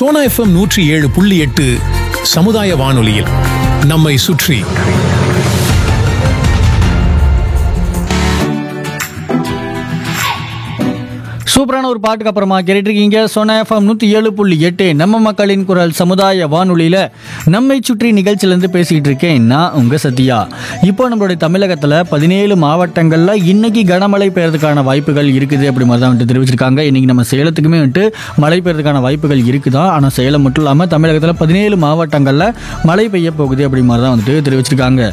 Sona FM நூற்றி ஏழு புள்ளி எட்டு சமுதாய வானொலியில் நம்மை சுற்றி சூப்பரான ஒரு பாட்டுக்கு அப்புறமா கேட்டுருக்கீங்க சோனா எஃப்எம் நூற்றி ஏழு புள்ளி எட்டு நம்ம மக்களின் குரல் சமுதாய வானொலியில் நம்மை சுற்றி நிகழ்ச்சியிலேருந்து பேசிக்கிட்டு இருக்கேன் நான் உங்கள் சத்யா இப்போ நம்மளுடைய தமிழகத்தில் பதினேழு மாவட்டங்களில் இன்னைக்கு கனமழை பெய்யறதுக்கான வாய்ப்புகள் இருக்குது அப்படி மாதிரி தான் வந்துட்டு தெரிவிச்சிருக்காங்க இன்னைக்கு நம்ம சேலத்துக்குமே வந்துட்டு மழை பெய்யறதுக்கான வாய்ப்புகள் இருக்குதான் ஆனால் சேலம் மட்டும் இல்லாமல் தமிழகத்தில் பதினேழு மாவட்டங்களில் மழை பெய்ய போகுது அப்படி மாதிரி தான் வந்துட்டு தெரிவிச்சிருக்காங்க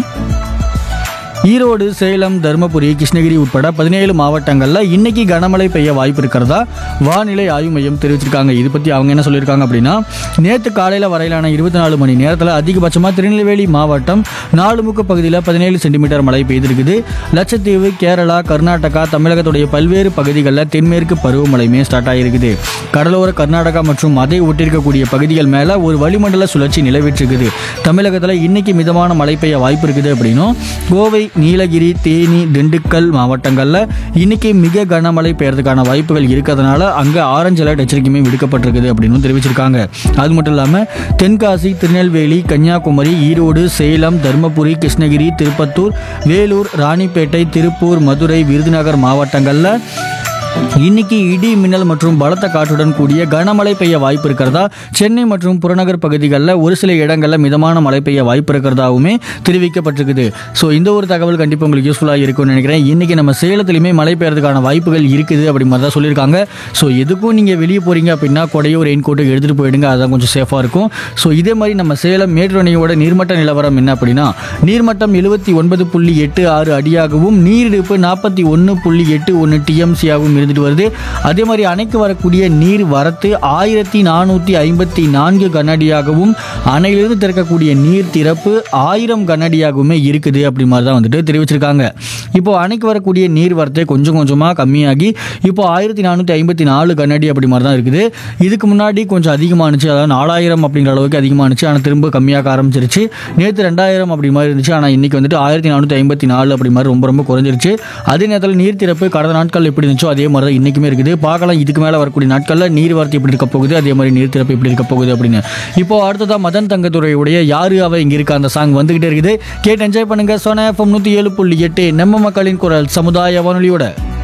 ஈரோடு சேலம் தருமபுரி கிருஷ்ணகிரி உட்பட பதினேழு மாவட்டங்களில் இன்னைக்கு கனமழை பெய்ய வாய்ப்பு இருக்கிறதா வானிலை ஆய்வு மையம் தெரிவிச்சிருக்காங்க இது பற்றி அவங்க என்ன சொல்லியிருக்காங்க அப்படின்னா நேற்று காலையில் வரையிலான இருபத்தி நாலு மணி நேரத்தில் அதிகபட்சமாக திருநெல்வேலி மாவட்டம் நாலுமுக்கு பகுதியில் பதினேழு சென்டிமீட்டர் மழை பெய்திருக்குது லட்சத்தீவு கேரளா கர்நாடகா தமிழகத்துடைய பல்வேறு பகுதிகளில் தென்மேற்கு பருவமழையுமே ஸ்டார்ட் ஆகிருக்குது கடலோர கர்நாடகா மற்றும் அதை ஒட்டிருக்கக்கூடிய பகுதிகள் மேலே ஒரு வளிமண்டல சுழற்சி நிலவிட்டிருக்குது தமிழகத்தில் இன்னைக்கு மிதமான மழை பெய்ய வாய்ப்பு இருக்குது அப்படின்னும் கோவை நீலகிரி தேனி திண்டுக்கல் மாவட்டங்களில் இன்னைக்கு மிக கனமழை பெய்யறதுக்கான வாய்ப்புகள் இருக்கிறதுனால அங்கே ஆரஞ்சு அலர்ட் எச்சரிக்கையுமே விடுக்கப்பட்டிருக்குது அப்படின்னு தெரிவிச்சிருக்காங்க அது மட்டும் இல்லாமல் தென்காசி திருநெல்வேலி கன்னியாகுமரி ஈரோடு சேலம் தருமபுரி கிருஷ்ணகிரி திருப்பத்தூர் வேலூர் ராணிப்பேட்டை திருப்பூர் மதுரை விருதுநகர் மாவட்டங்களில் இன்னைக்கு இடி மின்னல் மற்றும் பலத்த காற்றுடன் கூடிய கனமழை பெய்ய வாய்ப்பு இருக்கிறதா சென்னை மற்றும் புறநகர் பகுதிகளில் ஒரு சில இடங்களில் மிதமான மழை பெய்ய வாய்ப்பு இருக்கிறதாவுமே தெரிவிக்கப்பட்டிருக்குது ஸோ இந்த ஒரு தகவல் கண்டிப்பாக உங்களுக்கு யூஸ்ஃபுல்லாக இருக்கும்னு நினைக்கிறேன் இன்னைக்கு நம்ம சேலத்துலையுமே மழை பெய்யறதுக்கான வாய்ப்புகள் இருக்குது அப்படி மாதிரி தான் சொல்லியிருக்காங்க ஸோ எதுக்கும் நீங்கள் வெளியே போறீங்க அப்படின்னா கொடையோ ரெயின் கோட்டோ எடுத்துகிட்டு போயிடுங்க அதான் கொஞ்சம் சேஃபாக இருக்கும் ஸோ இதே மாதிரி நம்ம சேலம் மேட்டூர் அணையோட நீர்மட்ட நிலவரம் என்ன அப்படின்னா நீர்மட்டம் எழுபத்தி ஒன்பது புள்ளி எட்டு ஆறு அடியாகவும் நீரிருப்பு நாற்பத்தி ஒன்று புள்ளி எட்டு ஒன்று டிஎம்சியாகவும் இருந்துட்டு வருது அதே மாதிரி அணைக்கு வரக்கூடிய நீர் வரத்து ஆயிரத்தி நானூற்றி ஐம்பத்தி நான்கு கனஅடியாகவும் அணையிலிருந்து திறக்கக்கூடிய நீர் திறப்பு ஆயிரம் கனஅடியாகவுமே இருக்குது அப்படி மாதிரி தான் வந்துட்டு தெரிவிச்சிருக்காங்க இப்போ அணைக்கு வரக்கூடிய நீர் வரத்து கொஞ்சம் கொஞ்சமாக கம்மியாகி இப்போ ஆயிரத்தி நானூற்றி ஐம்பத்தி நாலு கனஅடி அப்படி மாதிரி தான் இருக்குது இதுக்கு முன்னாடி கொஞ்சம் அதிகமானுச்சு அதாவது நாலாயிரம் அப்படிங்கிற அளவுக்கு அதிகமானுச்சு ஆனால் திரும்ப கம்மியாக ஆரம்பிச்சிருச்சு நேற்று ரெண்டாயிரம் அப்படி மாதிரி இருந்துச்சு ஆனால் இன்னைக்கு வந்துட்டு ஆயிரத்தி நானூற்றி ஐம்பத்தி நாலு அப்படி மாதிரி ரொம்ப ரொம்ப குறைஞ்சிருச்சு அதே நேரத்தில் நீர் திறப்பு கடந்த நாட்கள் எப்படி இருந்துச்சோ அதே மாதிரி தான் இன்றைக்குமே இருக்குது பார்க்கலாம் இதுக்கு மேலே வரக்கூடிய நாட்களில் நீர் வரத்து எப்படி இருக்க போகுது அதே மாதிரி நீர் திறப்பு எப்படி இருக்க போகுது அப்படின்னு இப்போ அடுத்ததாக மதன் தங்கத்துறையுடைய யாரு அவ இங்கே இருக்க அந்த சாங் வந்துகிட்டே இருக்குது கேட்டு என்ஜாய் பண்ணுங்க சோனா எஃப்எம் நூற்றி ஏழு புள்ளி எட்டு நம்ம மக்களின் குரல் சமுதாய வானொலியோட